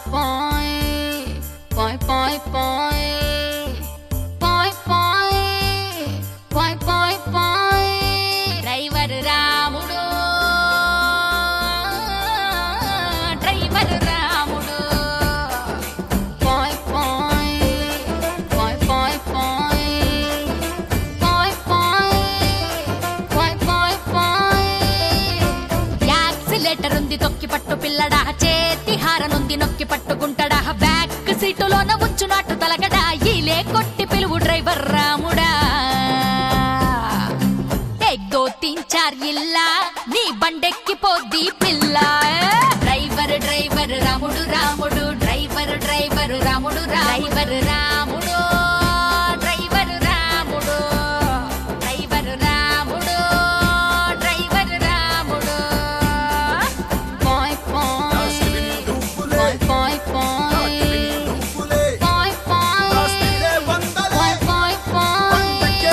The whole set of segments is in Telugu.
పాయ్ పాయ్ పాయ్ పాయ్ పాయ్ పాయ్ పాయ్ పాయ్ పాయ్ డ్రైవర్ రాముడు డ్రైవర్ రాముడు పాయ్ పాయ్ పాయ్ పాయ్ పాయ్ పాయ్ పాయ్ పాయ్ పాయ్ పాయ్ యాక్సిలేటర్ ఉంది తొక్కి పట్టు పిల్లడా చేతి హారనుంది నొక్కి పట్టుకుంటాడా బ్యాక్ సీటులోన ఉంచునట్టు తలగడా ఈలే కొట్టి పిలువు డ్రైవర్ రాముడా ఎక్ దో తీన్ చార్ ఇల్లా నీ బండెక్కి పోద్ది పిల్ల driver driver Ramudu Ramudu driver driver Ramudu driver Ramudu driver Ramudu driver Ramudu driver Ramudu పాయ్ పాయ్ పాయ్ పాయ్ పాయ్ పాయ్ పాయ్ పాయ్ పాయ్ పాయ్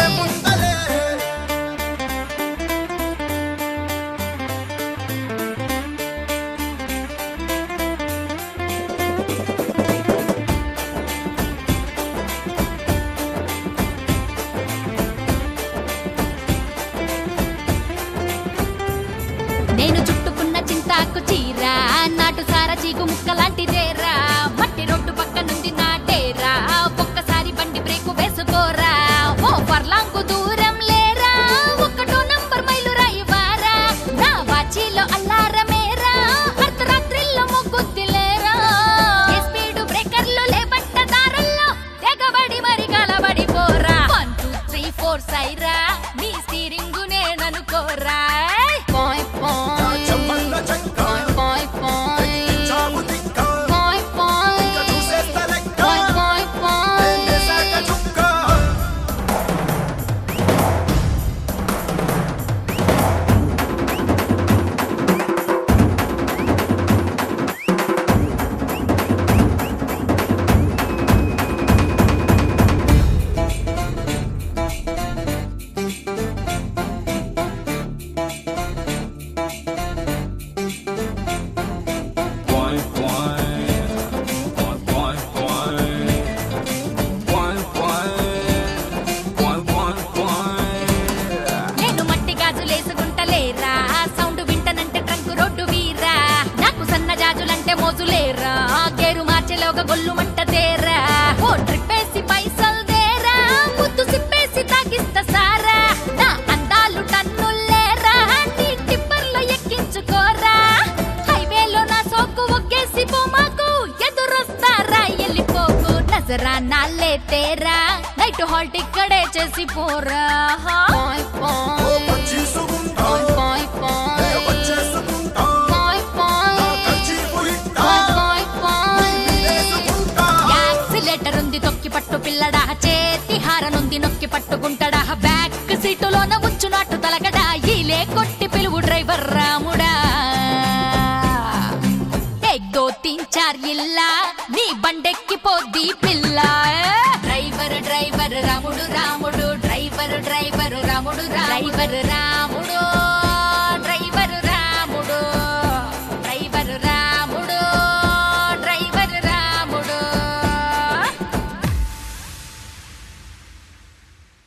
నేను చుట్టుకున్న చింతాకు చీర నాటు సార చీకు ముక్క లాంటిదేరా మట్టి రోడ్డు పక్కనుంది నాటేరా ఒక్కసారి బండి బ్రేకు వేసుకోరా ఓ పర్లాంగు దూరం లేరా ఒకటో నంబర్ మైలు రాయివారా నా వాచిలో అల్లారమేరా అర్ధరాత్రిలో మొగ్గుద్దిలేరా ఏ స్పీడు బ్రేకర్లు లేబట్ట దారుల్లో తెగబడి మరి కలబడి పోరా వన్ టూ త్రీ ఫోర్ సైరా నీ స్టీరింగ్ నేననుకోరా పాయ్ పాయ్ పాయ్ పాయ్ పాయ్ పాయ్ పాయ్ పాయ్ పాయ్ పాయ్ నేను మట్టి గాజులేసుకుంటలేరా సౌండ్ వింటనంటే ట్రంక్ రోడ్డు వీరా నాకు సన్న జాజులంటే మోజులేరా గేరు మార్చెలోగా గొల్లు మంట తేరా ఓ ట్రిప్పేసి పైసలు దేరా ముద్దు సిప్పేసి తాగిస్తా సారా నా అందాలు టన్నులేరా నీ టిప్పర్లో ఎక్కించుకోరా హైవేలో నా సోకు ఒగ్గేసి పోమాకు ఎదురొస్తారా వెళ్ళిపోకు నజరా నాలే తేరా నైట్ హాల్ట్ ఇక్కడే చేసి పోరా పాయ్ పాయ్ పాయ్ పాయ్ పాయ్ పాయ్ పాయ్ పాయ్ పాయ్ యాక్సిలేటర్ ఉంది తొక్కి పట్టు పిల్లడా చేతి హారనుంది నొక్కి పట్టుకుంటాడా బ్యాక్ సీటులోన ఉంచునట్టు తలగడా ఈలే కొట్టి పిలువు డ్రైవర్ రాముడా ఎక్ దో తీన్ చార్ ఇల్లా నీ బండెక్కి పోద్ది పిల్ల driver driver Ramudu Ramudu driver driver Ramudu driver రా